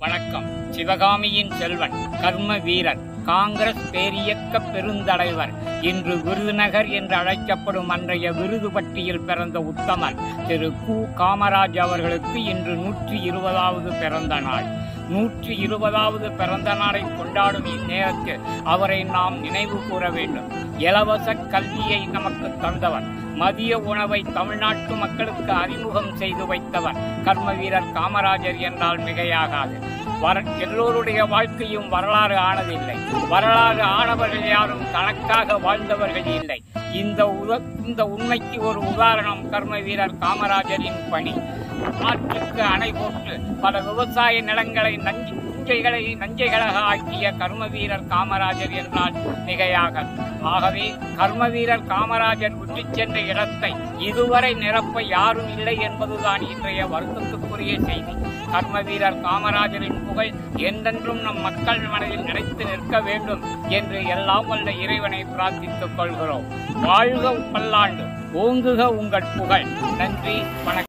வணக்கம் சிவகாமியின் செல்வன் கர்ம வீரர் காங்கிரஸ் பேரியக்க பெருந்தலைவர் இன்று விருதுநகர் என்று அழைக்கப்படும் அன்றைய விருது பட்டியில் பிறந்த உத்தமர் திரு கு காமராஜ் அவர்களுக்கு இன்று நூற்றி இருபதாவது பிறந்த நாள் நூற்றி இருபதாவது பிறந்த நாளை கொண்டாடும் இந்நேரத்தில் அவரை நாம் நினைவு கூற வேண்டும் இலவச கல்வியை நமக்கு தந்தவர் மதிய உணவை தமிழ்நாட்டு மக்களுக்கு அறிமுகம் செய்து வைத்தவர் கர்ம வீரர் காமராஜர் என்றால் மிகையாகாது வர எல்லோருடைய வாழ்க்கையும் வரலாறு ஆனதில்லை வரலாறு ஆனவர்கள் யாரும் தனக்காக வாழ்ந்தவர்கள் இல்லை இந்த உத இந்த உண்மைக்கு ஒரு உதாரணம் கர்ம வீரர் காமராஜரின் பணி ஆற்றுக்கு அணை போட்டு பல விவசாய நிலங்களை நஞ்சு நஞ்சைகளை நஞ்சைகளாக ஆக்கிய கர்ம வீரர் காமராஜர் என்றால் மிகையாக ஆகவே கர்ம வீரர் காமராஜர் விட்டுச் சென்ற இடத்தை இதுவரை நிரப்ப யாரும் இல்லை என்பதுதான் இன்றைய வருத்தத்துக்குரிய செய்தி கர்ம வீரர் காமராஜரின் புகழ் என்றென்றும் நம் மக்கள் மனதில் நிலைத்து நிற்க வேண்டும் என்று எல்லாம் வல்ல இறைவனை பிரார்த்தித்துக் கொள்கிறோம் வாழ்க பல்லாண்டு ஓங்குக உங்கள் புகழ் நன்றி வணக்கம்